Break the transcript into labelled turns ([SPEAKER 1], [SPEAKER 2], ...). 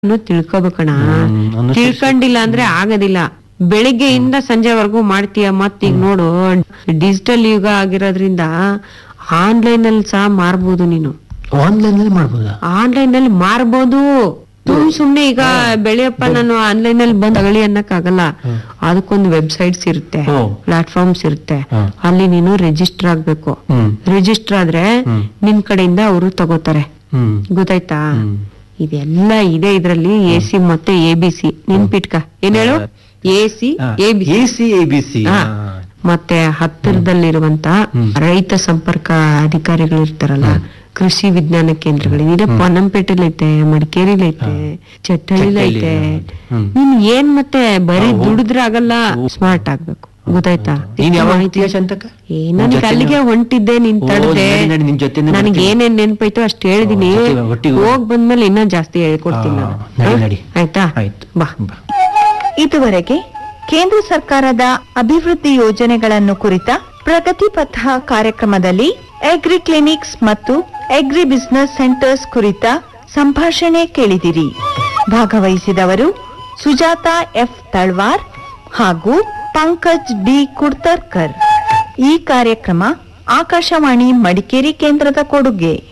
[SPEAKER 1] ಅನ್ನೋದ್ ತಿಳ್ಕೊಬೇಕಣ
[SPEAKER 2] ಹ್ಮ್, ಅನುಸರಿಸಿ.
[SPEAKER 1] ತಿಳ್ಕೊಂಡಿಲ್ಲ ಅಂದ್ರೆ ಆಗೋದಿಲ್ಲ ಬೆಳಿಗ್ಗೆಯಿಂದ ಸಂಜೆವರೆಗೂ ಮಾಡ್ತೀಯ ಮತ್ ಈಗ ನೋಡು ಡಿಜಿಟಲ್ ಯುಗ ಆಗಿರೋದ್ರಿಂದ ಆನ್ಲೈನ್ ಅಲ್ಲಿ ಸಹ ಮಾರ್ಬೋದು ನೀನು
[SPEAKER 2] ಆನ್ಲೈನ್ ಅಲ್ಲಿ ಮಾಡ್ಬೋದಾ
[SPEAKER 1] ಆನ್ಲೈನ್ ಅಲ್ಲಿ ಮಾರ್ಬೋದು ಸುಮ್ ಸುಮ್ನೆ ಈಗ ಬೆಳೆಯಪ್ಪ ನಾನು ಆನ್ಲೈನ್ ಅಲ್ಲಿ ಬಂದ್ ತಗೊಳ್ಳಿ ಅನ್ನಕ್ ಆಗಲ್ಲ
[SPEAKER 2] ಹ್ಮ್.
[SPEAKER 1] ಅದಕ್ಕೊಂದು ವೆಬ್ಸೈಟ್ಸ್ ಇರುತ್ತೆ
[SPEAKER 2] ಹ್ಮ್.
[SPEAKER 1] ಪ್ಲಾಟ್ಫಾರ್ಮ್ಸ್ ಇರುತ್ತೆ
[SPEAKER 2] ಹ್ಮ್.
[SPEAKER 1] ಅಲ್ಲಿ ನೀನು ರಿಜಿಸ್ಟರ್ ಆಗ್ಬೇಕು
[SPEAKER 2] ಹ್ಮ್
[SPEAKER 1] ರಿಜಿಸ್ಟರ್ ಆದ್ರೆ
[SPEAKER 2] ಹ್ಮ್.
[SPEAKER 1] ನಿನ್ ಕಡೆಯಿಂದ ಅವರು ತಗೋತಾರೆ
[SPEAKER 2] ಹ್ಮ್
[SPEAKER 1] ಗೊತ್ತಾಯ್ತಾ
[SPEAKER 2] ಹ್ಮ್.
[SPEAKER 1] ಇದೆಲ್ಲ ಇದೆ ಇದ್ರಲ್ಲಿ ಎ ಸಿ ಮತ್ತೆ ಎ ಬಿ ಸಿ ನೆನ್ಪಿಟ್ಕ ಏನ್ ಹೇಳು A C A B C
[SPEAKER 2] AC ABC
[SPEAKER 1] ಹಾ. ಮತ್ತೆ ಹತ್ತಿರದಲ್ಲಿರುವಂತ
[SPEAKER 2] ಹ್ಮ್.
[SPEAKER 1] ರೈತ ಸಂಪರ್ಕ ಅಧಿಕಾರಿಗಳು ಇರ್ತಾರಲ್ಲ
[SPEAKER 2] ಹ್ಮ್.
[SPEAKER 1] ಕೃಷಿ ವಿಜ್ಞಾನ ಕೇಂದ್ರಗಳು ಇದೆ ಪೊನ್ನಂಪೇಟೆಲ್ ಐತೆ ಮಡಿಕೇರಿಲಿ ಐತೆ ಚಟ್ಟಳ್ಳಿಲ್
[SPEAKER 2] ಚಟ್ಟಳ್ಳಿ,
[SPEAKER 1] ಐತೆ
[SPEAKER 2] ಹ್ಮ್.
[SPEAKER 1] ನೀನ್ ಏನ್ ಮತ್ತೆ ಬರೀ
[SPEAKER 2] ಹಾ, ಹೋಗ್-
[SPEAKER 1] ದುಡಿದ್ರೆ ಆಗಲ್ಲ ಸ್ಮಾರ್ಟ್ ಆಗ್ಬೇಕು ಗೊತ್ತಾಯ್ತಾ
[SPEAKER 2] ನೀನ್ ಯಾವಾಗ
[SPEAKER 1] ಮಾಹಿತಿ-
[SPEAKER 2] ಹೋಗ್ತೀಯ ಶಾಂತಕ್ಕ?
[SPEAKER 1] ಏ ನನಗೆ
[SPEAKER 2] ಜೊತೆನೆ-
[SPEAKER 1] ಅಲ್ಲಿಗೆ ಹೊಂಟಿದ್ದೆ ನೀನ್
[SPEAKER 2] ಓ,
[SPEAKER 1] ತಡದೆ
[SPEAKER 2] ನಡಿ, ನಡಿ, ನಿನ್ ಜೊತೆನೆ
[SPEAKER 1] ನನಗೆ
[SPEAKER 2] ಬರ್ತೀನಿ.
[SPEAKER 1] ಏನೇನ್ ನೆನ್ಪೈತೋ ಅಷ್ಟು ಹೇಳಿದೀನಿ
[SPEAKER 2] ಓ, ಜೊತೆ ಒಟ್ಟಿಗೆ ಹೋಗು.
[SPEAKER 1] ಹೋಗ್ ಬಂದ್ಮೇಲೆ ಇನ್ನೂ ಜಾಸ್ತಿ ಹೇಳ್ಕೊಡ್ತೀನಿ
[SPEAKER 2] ಹಾ,
[SPEAKER 1] ನಾನು.
[SPEAKER 2] ನಡಿ,
[SPEAKER 1] ಹಾ?
[SPEAKER 2] ನಡಿ.
[SPEAKER 1] ಆಯ್ತಾ
[SPEAKER 2] ಆಯ್ತು
[SPEAKER 1] ಬಾ
[SPEAKER 2] ಬಾ
[SPEAKER 3] ಇದುವರೆಗೆ ಕೇಂದ್ರ ಸರ್ಕಾರದ ಅಭಿವೃದ್ಧಿ ಯೋಜನೆಗಳನ್ನು ಕುರಿತ ಪ್ರಗತಿ ಪಥ ಕಾರ್ಯಕ್ರಮದಲ್ಲಿ ಅಗ್ರಿ ಕ್ಲಿನಿಕ್ಸ್ ಮತ್ತು ಅಗ್ರಿ ಬಿಸಿನೆಸ್ ಸೆಂಟರ್ಸ್ ಕುರಿತ ಸಂಭಾಷಣೆ ಕೇಳಿದಿರಿ ಭಾಗವಹಿಸಿದವರು ಸುಜಾತ ಎಫ್ ತಳ್ವಾರ್ ಹಾಗೂ ಪಂಕಜ್ ಡಿ ಕುಡ್ತರ್ಕರ್ ಈ ಕಾರ್ಯಕ್ರಮ ಆಕಾಶವಾಣಿ ಮಡಿಕೇರಿ ಕೇಂದ್ರದ ಕೊಡುಗೆ